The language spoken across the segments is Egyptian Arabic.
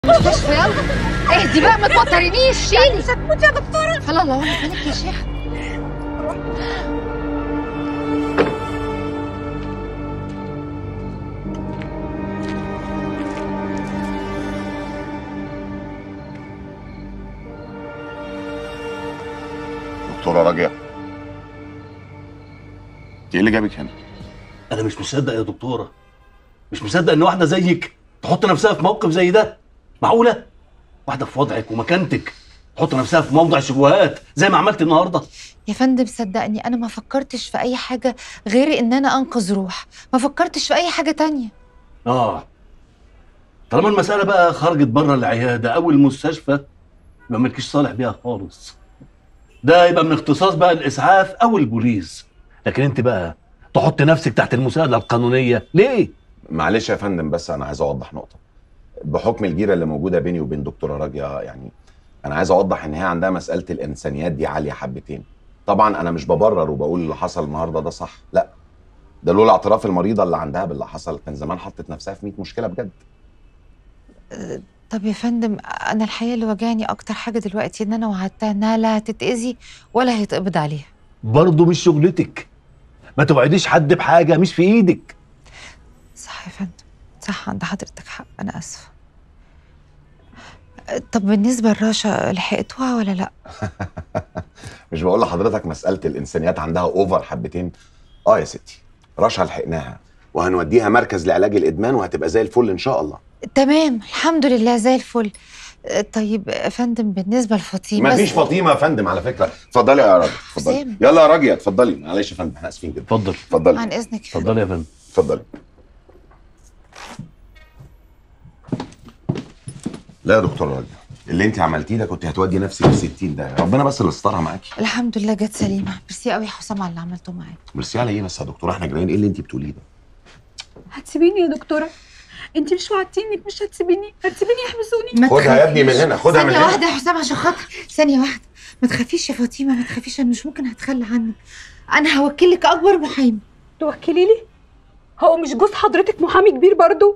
مستشفى يلا اهدي بقى ما توترينيش شيلي مش هتموت يا دكتورة خلاص الله انا مالك يا شيخ دكتورة راجية ايه اللي جابك هنا؟ انا مش مصدق يا دكتوره مش مصدق ان واحده زيك تحط نفسها في موقف زي ده معقوله واحده في وضعك ومكانتك تحط نفسها في موضع شبهات زي ما عملت النهارده يا فندم صدقني انا ما فكرتش في اي حاجه غير ان انا انقذ روح ما فكرتش في اي حاجه تانية اه طالما المساله بقى خرجت بره العياده او المستشفى يبقى مالكيش صالح بيها خالص ده يبقى من اختصاص بقى الاسعاف او البوليس لكن انت بقى تحط نفسك تحت المساءله القانونيه ليه معلش يا فندم بس انا عايز اوضح نقطة بحكم الجيرة اللي موجودة بيني وبين دكتورة راجية يعني انا عايز اوضح ان هي عندها مسألة الانسانيات دي عالية حبتين طبعا انا مش ببرر وبقول اللي حصل النهارده ده صح لا ده لولا اعتراف المريضة اللي عندها باللي حصل كان زمان حطت نفسها في 100 مشكلة بجد طب يا فندم انا الحقيقه اللي واجعني اكتر حاجه دلوقتي ان انا وعدتها انها لا هتتاذي ولا هيتقبض عليها برضه مش شغلتك ما توعديش حد بحاجه مش في ايدك صح يا فندم صح عند حضرتك حق انا اسفه طب بالنسبه لرشا لحقتوها ولا لا مش بقول لحضرتك مسألة الانسانيات عندها اوفر حبتين اه يا ستي رشا لحقناها وهنوديها مركز لعلاج الادمان وهتبقى زي الفل ان شاء الله تمام الحمد لله زي الفل طيب يا فندم بالنسبه لفاطمه ما بس- فيش فاطمه يا فندم على فكره اتفضلي يا راجل اتفضلي حسام. يلا يا راجل اتفضلي معلش يا فندم احنا اسفين جدا اتفضل اتفضلي عن اذنك يا فندم. اتفضلي يا فندم اتفضلي لا يا دكتور راجل اللي انت عملتيه ده كنت هتودي نفسك في 60 ده ربنا بس اللي استرها معاكي الحمد لله جت سليمه ميرسي قوي يا حسام على اللي عملته معايا ميرسي على ايه بس يا دكتور احنا جايين ايه اللي انت بتقوليه ده هتسيبيني يا دكتورة انت مش وعدتيني انك مش هتسيبيني هتسيبيني يحبسوني ما خدها يا ابني من تخافيش. هنا خدها من ثانيه هنا واحده يا حسام عشان خاطر ثانيه واحده ما تخافيش يا فاطمه ما تخافيش انا مش ممكن هتخلى عنك انا هوكلك اكبر محامي توكلي لي هو مش جوز حضرتك محامي كبير برضو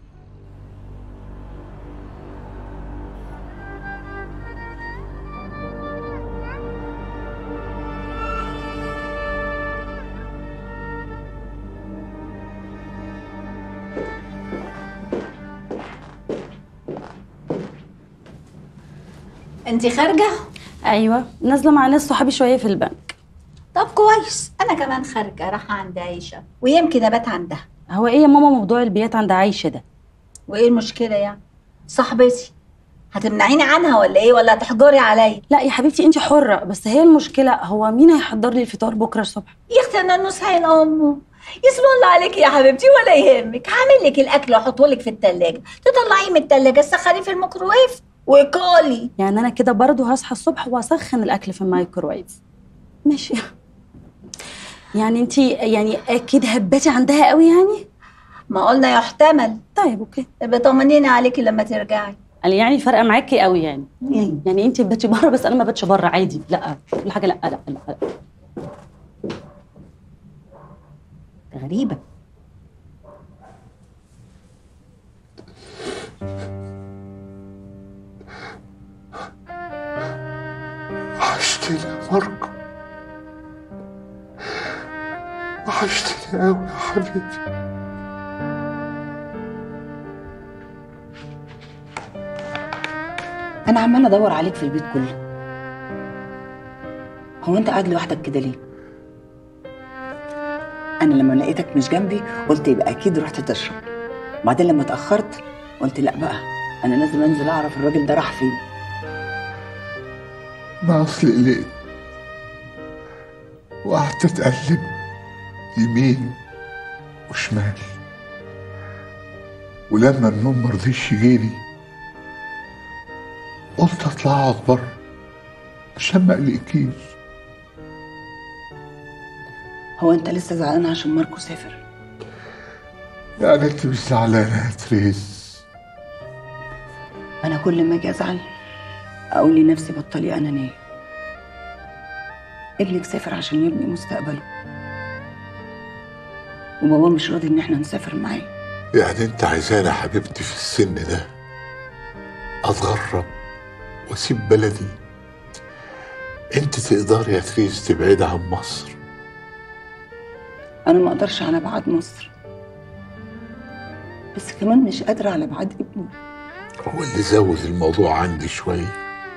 انت خارجه ايوه نازله مع ناس صحابي شويه في البنك طب كويس انا كمان خارجه رايحه عند عيشه ويمكن ابات عندها هو ايه يا ماما موضوع البيات عند عايشه ده وايه المشكله يعني صاحبتي هتمنعيني عنها ولا ايه ولا هتحجري عليا لا يا حبيبتي انت حره بس هي المشكله هو مين هيحضر لي الفطار بكره الصبح يا اختي انا النص عين امه يسمع الله عليكي يا حبيبتي ولا يهمك هعمل لك الاكل واحطه لك في التلاجة تطلعيه من التلاجة تسخنيه في الميكروويف وكلي يعني انا كده برضه هصحى الصبح واسخن الاكل في الميكروويف ماشي يعني انت يعني اكيد هباتي عندها قوي يعني ما قلنا يحتمل طيب اوكي يبقى طمنيني عليكي لما ترجعي قال يعني فارقه معاكي قوي يعني يعني انت باتي بره بس انا ما باتش بره عادي لا كل حاجه لا لا لا, لا. غريبه وحشتني يا ماركو وحشتني قوي يا حبيبي انا عماله ادور عليك في البيت كله هو انت قاعد لوحدك كده ليه انا لما لقيتك مش جنبي قلت يبقى اكيد رحت تشرب بعدين لما اتاخرت قلت لا بقى انا لازم انزل اعرف الراجل ده راح فين انا اصلي قلقت وقعدت اتقلب يمين وشمال ولما النوم مرضيش يجيلي قلت اطلع اقعد بره عشان ما اقلقكيش هو انت لسه زعلان عشان ماركو سافر يعني انت مش زعلانه يا تريز انا كل ما اجي ازعل اقول لنفسي بطلي انانيه ابنك سافر عشان يبني مستقبله وبابا مش راضي ان احنا نسافر معاه يعني انت عايزاني يا حبيبتي في السن ده اتغرب واسيب بلدي انت تقدري يا تريز تبعدي عن مصر انا ما اقدرش على بعد مصر بس كمان مش قادره على بعد ابني هو اللي زود الموضوع عندي شوية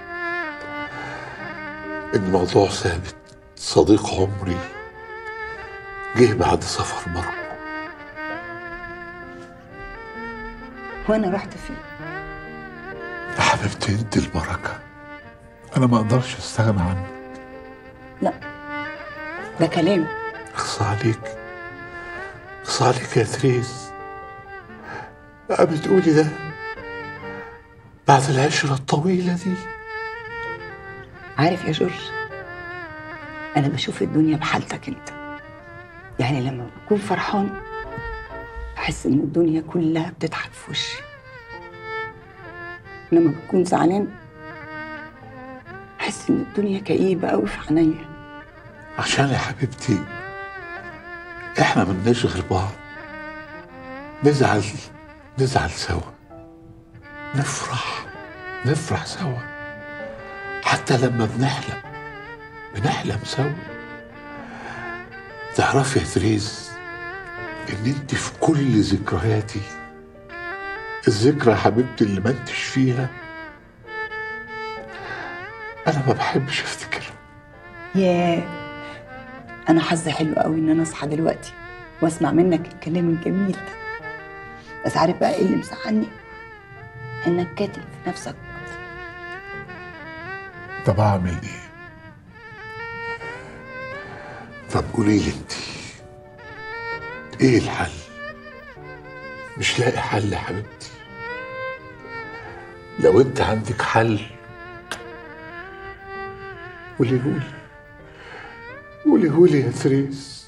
الموضوع ثابت صديق عمري جه بعد سفر ماركو وانا رحت فين يا حبيبتي انت البركة انا ما اقدرش استغنى عنك ده كلام اخصى عليك اخصى عليك يا تريز بقى بتقولي ده بعد العشرة الطويلة دي عارف يا جورج انا بشوف الدنيا بحالتك انت يعني لما بكون فرحان بحس ان الدنيا كلها بتضحك في وشي لما بكون زعلان بحس ان الدنيا كئيبه قوي في عينيا عشان يا حبيبتي احنا ملناش غير بعض نزعل نزعل سوا نفرح نفرح سوا حتى لما بنحلم بنحلم سوا تعرفي يا تريز ان انت في كل ذكرياتي الذكرى يا حبيبتي اللي ما انتش فيها انا ما بحبش افتكرها ياه انا حظي حلو قوي ان انا اصحى دلوقتي واسمع منك الكلام الجميل ده بس عارف بقى ايه اللي مزعلني انك كاتم في نفسك طب اعمل ايه طب قولي لي انت ايه الحل مش لاقي حل يا حبيبتي لو انت عندك حل قوليهولي قوليهولي يا تريس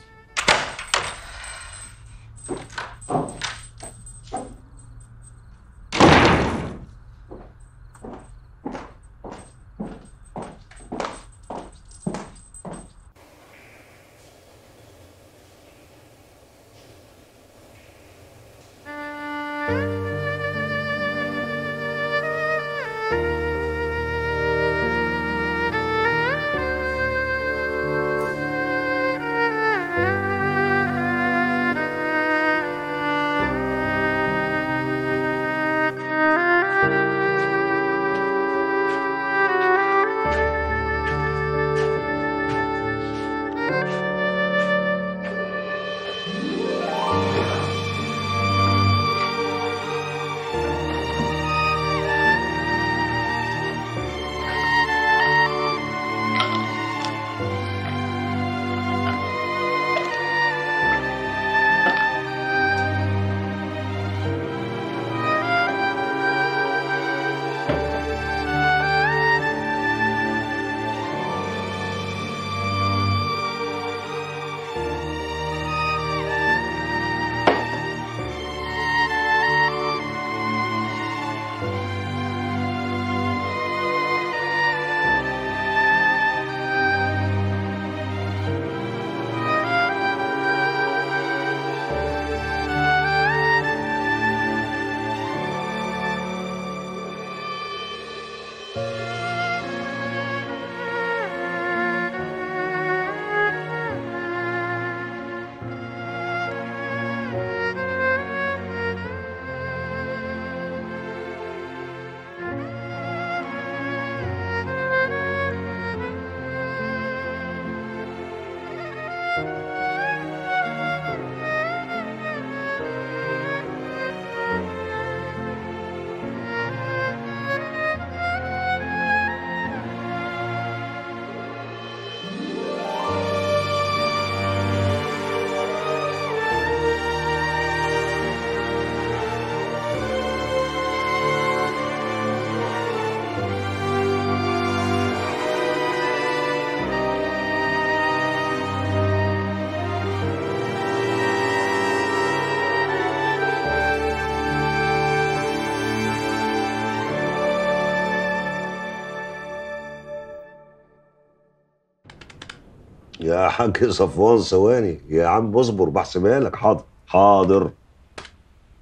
يا حاج صفوان ثواني يا عم اصبر بحسبها لك حاضر حاضر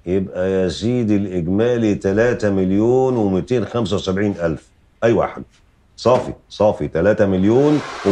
يبقى يا سيدي الاجمالي 3 مليون و275 الف ايوه يا حاج صافي صافي 3 مليون و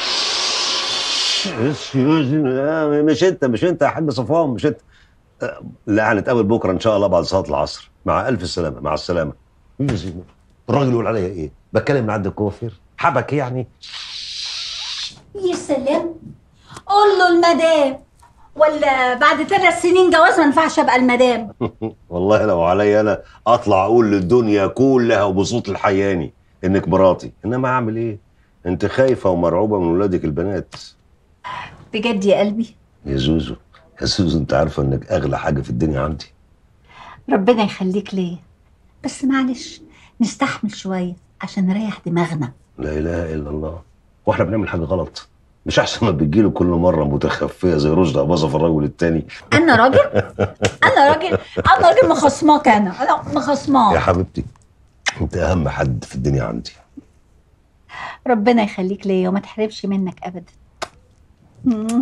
مش انت مش انت يا حاج صفوان مش انت أه، لا هنتقابل بكره ان شاء الله بعد صلاه العصر مع الف سلامه مع السلامه مين يا سيدي الراجل يقول عليا ايه بتكلم من عند الكوافير حبك يعني يا سلام قول له المدام ولا بعد ثلاث سنين جواز ما ينفعش ابقى المدام والله لو عليا انا اطلع اقول للدنيا كلها وبصوت الحياني انك مراتي انما اعمل ايه انت خايفه ومرعوبه من ولادك البنات بجد يا قلبي يا زوزو يا زوزو انت عارفه انك اغلى حاجه في الدنيا عندي ربنا يخليك ليا بس معلش نستحمل شويه عشان نريح دماغنا لا اله الا الله واحنا بنعمل حاجه غلط مش احسن ما بتجيله كل مره متخفيه زي رشدي اباظه في الرجل التاني انا راجل انا راجل انا راجل مخصماك انا انا يا مخصماك حبيبتي انت اهم حد في الدنيا عندي ربنا يخليك ليا وما تحرمش منك ابدا مم.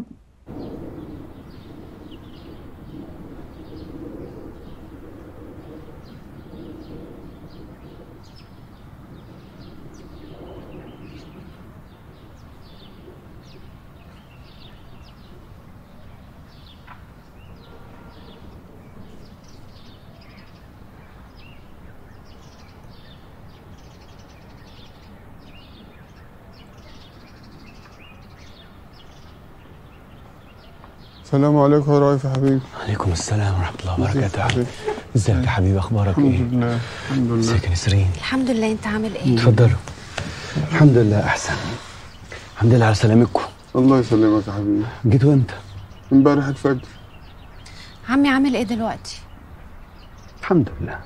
السلام عليكم يا رائف يا حبيبي عليكم السلام ورحمة الله ازيك وبركاته يا يا حبيبي؟ حبيبي ازيك يا حبيبي اخبارك الحمد ايه؟ لله الحمد لله ازيك يا نسرين؟ الحمد لله انت عامل ايه اتفضلوا الحمد لله احسن الحمد لله على سلامتكم الله يسلمك يا حبيبي جيتوا امتى؟ امبارح الفجر عمي عامل ايه دلوقتي الحمد لله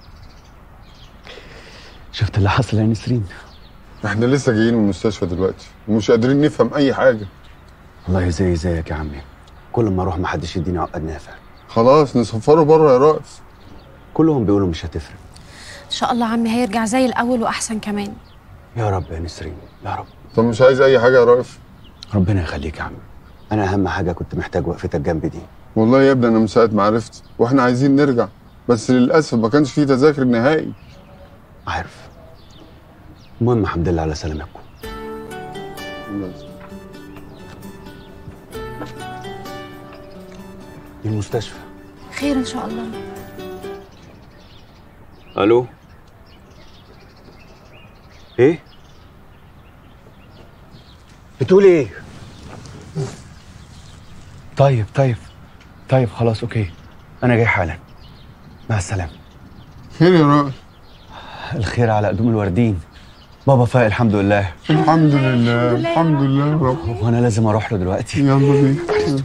شفت اللي حصل يا نسرين؟ احنا لسه جايين من المستشفى دلوقتي ومش قادرين نفهم اي حاجه والله زي زيك يا عمي كل ما اروح ما حدش يديني عقد نافع خلاص نسفره بره يا رائف كلهم بيقولوا مش هتفرق ان شاء الله عمي هيرجع زي الاول واحسن كمان يا رب يا نسرين يا رب طب مش عايز اي حاجه يا رائف ربنا يخليك يا عمي انا اهم حاجه كنت محتاج وقفتك جنبي دي والله يا ابني انا من ساعه ما عرفت واحنا عايزين نرجع بس للاسف ما كانش فيه تذاكر نهائي عارف المهم الحمد لله على سلامتكم المستشفى خير ان شاء الله الو ايه بتقول ايه طيب طيب طيب خلاص اوكي انا جاي حالا مع السلامه خير يا رائف الخير على قدوم الوردين بابا فايق الحمد لله الحمد لله الحمد لله يا رب وانا لازم اروح له دلوقتي يلا بينا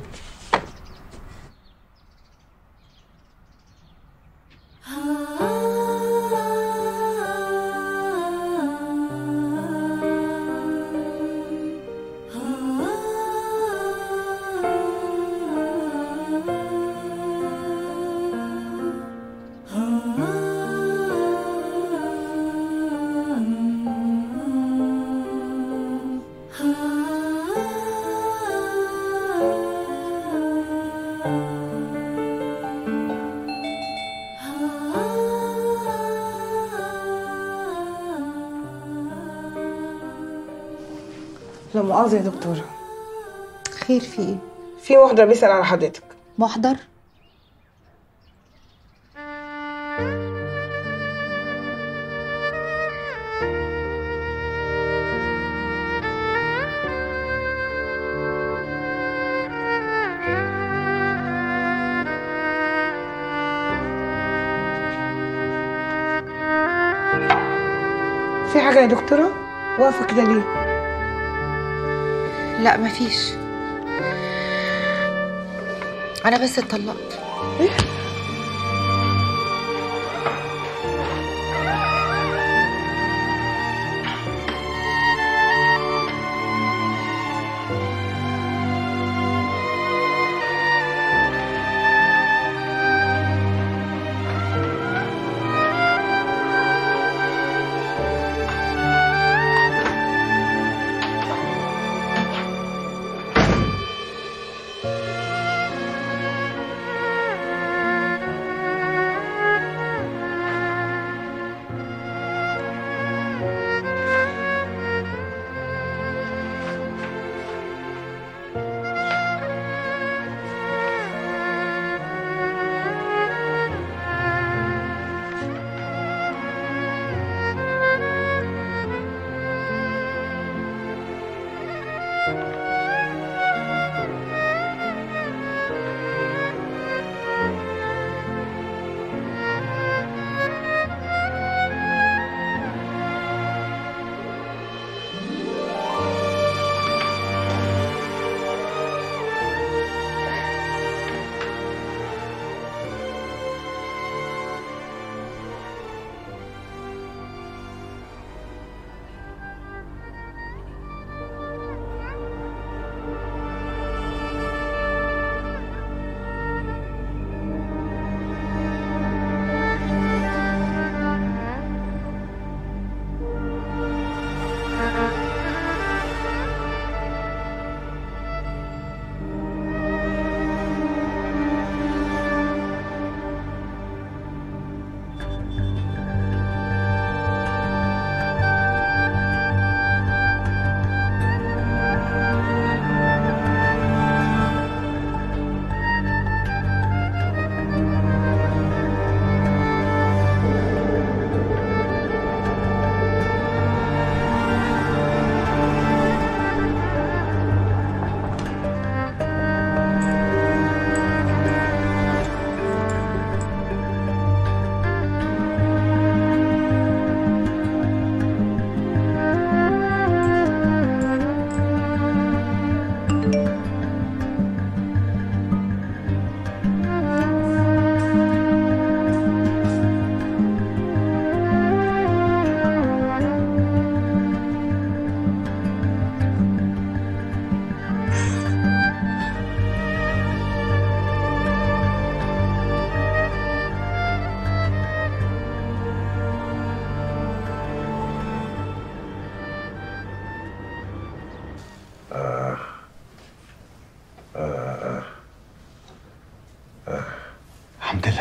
لا مؤاخذة يا دكتورة خير في ايه في محضر بيسأل على حضرتك محضر في حاجة يا دكتورة واقفة كده ليه لا مفيش انا بس اتطلقت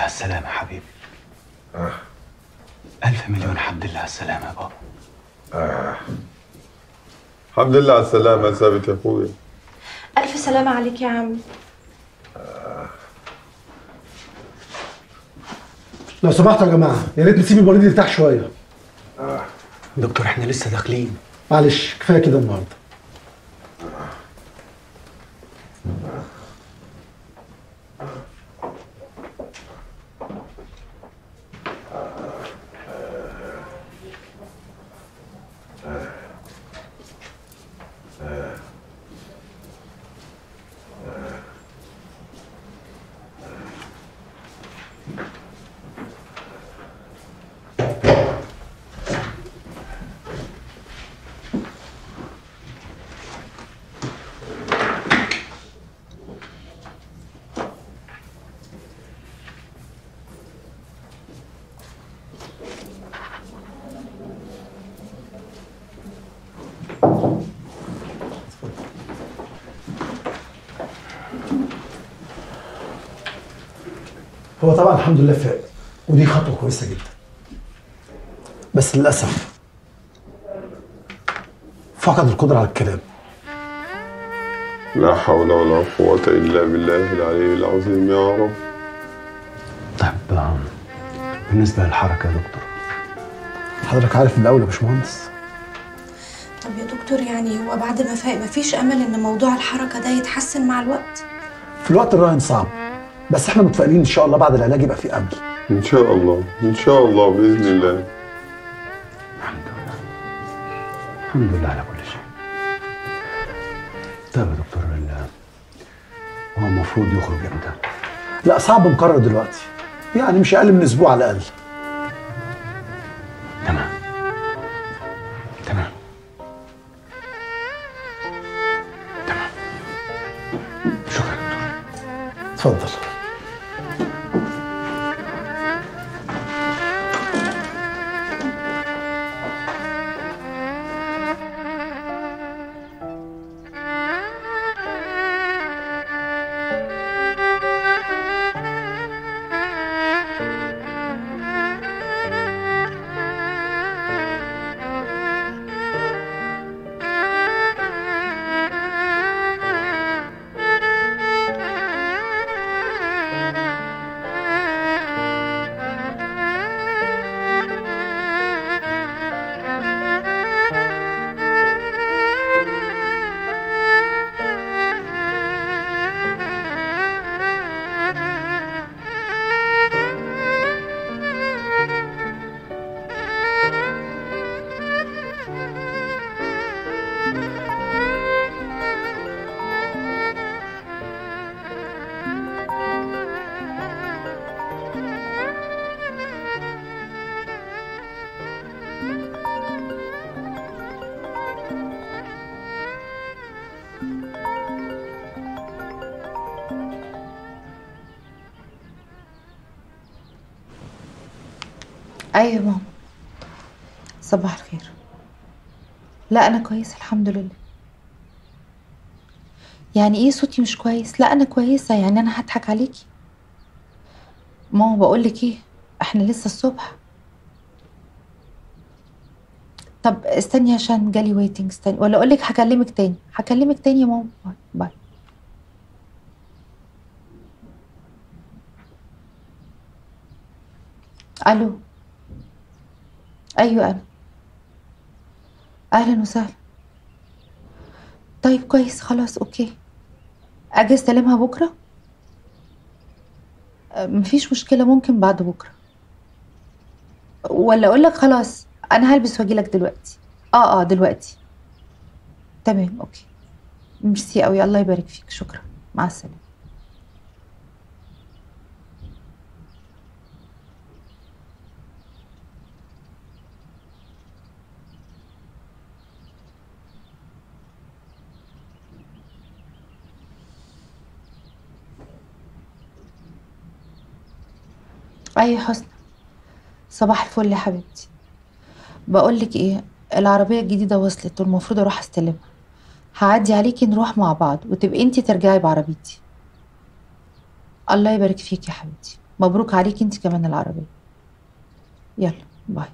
على السلامة حبيبي ألف مليون حمد لله على السلامة يا بابا آه. الحمد لله على السلامة يا ثابت يا اخويا ألف سلامة عليك يا عم لو سمحتوا يا جماعه يا ريت نسيب المريض يرتاح شويه دكتور احنا لسه داخلين معلش كفايه كده النهارده هو طبعا الحمد لله فاق ودي خطوه كويسه جدا بس للاسف فقد القدره على الكلام لا حول ولا قوة إلا بالله العلي العظيم يا رب طيب آم، بالنسبة للحركة يا دكتور حضرتك عارف من الاول يا باشمهندس طب يا دكتور يعني هو بعد ما فاق مفيش أمل إن موضوع الحركة ده يتحسن مع الوقت في الوقت الراهن صعب بس احنا متفائلين ان شاء الله بعد العلاج يبقى في امل إن شاء الله إن شاء الله بإذن الله الحمد لله على كل شيء طيب يا دكتور ال- هو المفروض يخرج امتى؟ لا صعب نقرر دلوقتي يعني مش اقل من اسبوع على الاقل تمام تمام اتفضل ايوه يا ماما صباح الخير لا انا كويسه الحمد لله يعني ايه صوتي مش كويس لا انا كويسه يعني انا هضحك عليكي ماما بقول لك ايه احنا لسه الصبح طب استني عشان جالي ويتنج استني ولا اقول لك هكلمك تاني هكلمك تاني يا ماما باي باي الو ايوه انا اهلا وسهلا طيب كويس خلاص اوكي اجي استلمها بكره أه، مفيش مشكله ممكن بعد بكره ولا اقول لك خلاص انا هلبس واجي لك دلوقتي اه اه دلوقتي تمام اوكي ميرسي قوي الله يبارك فيك شكرا مع السلامه اي حسن صباح الفل يا حبيبتي بقول لك ايه العربيه الجديده وصلت والمفروض اروح استلمها هعدي عليكي نروح مع بعض وتبقي انتي ترجعي بعربيتي الله يبارك فيك يا حبيبتي مبروك عليك انت كمان العربيه يلا باي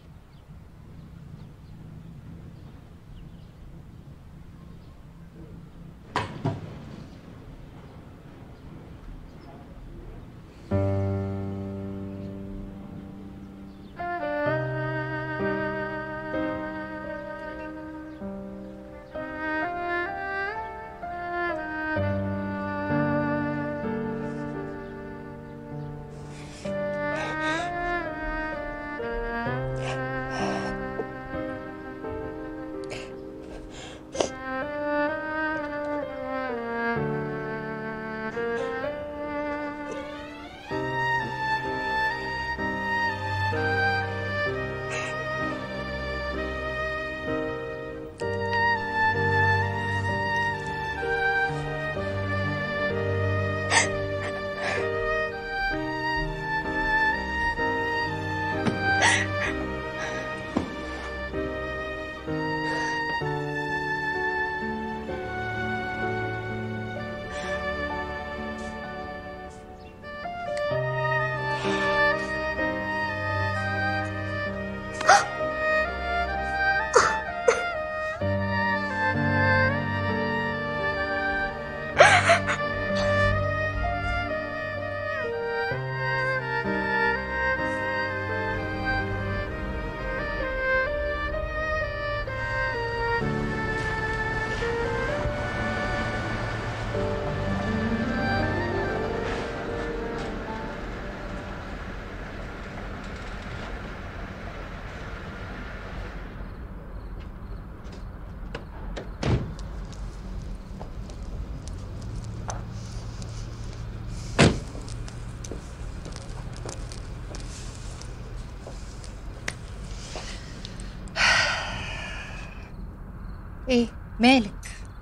ايه مالك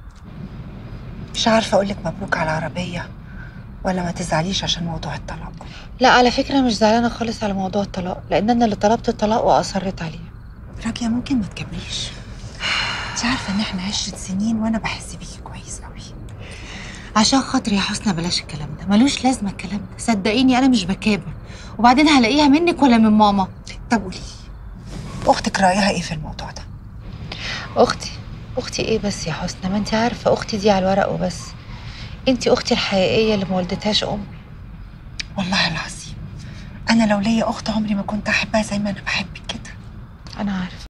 مش عارفه اقول لك مبروك على العربيه ولا ما تزعليش عشان موضوع الطلاق لا على فكره مش زعلانه خالص على موضوع الطلاق لان انا اللي طلبت الطلاق واصريت عليه راجية ممكن ما تكمليش انت عارفه ان احنا عشرة سنين وانا بحس بيكي كويس قوي عشان خاطري يا حسنى بلاش الكلام ده ملوش لازمه الكلام ده صدقيني انا مش بكابر وبعدين هلاقيها منك ولا من ماما طب قولي اختك رايها ايه في الموضوع ده اختي اختي ايه بس يا حسنى ما انت عارفه اختي دي على الورق وبس انت اختي الحقيقيه اللي ما ولدتهاش امي والله العظيم انا لو ليا اخت عمري ما كنت احبها زي ما انا بحبك كده انا عارفه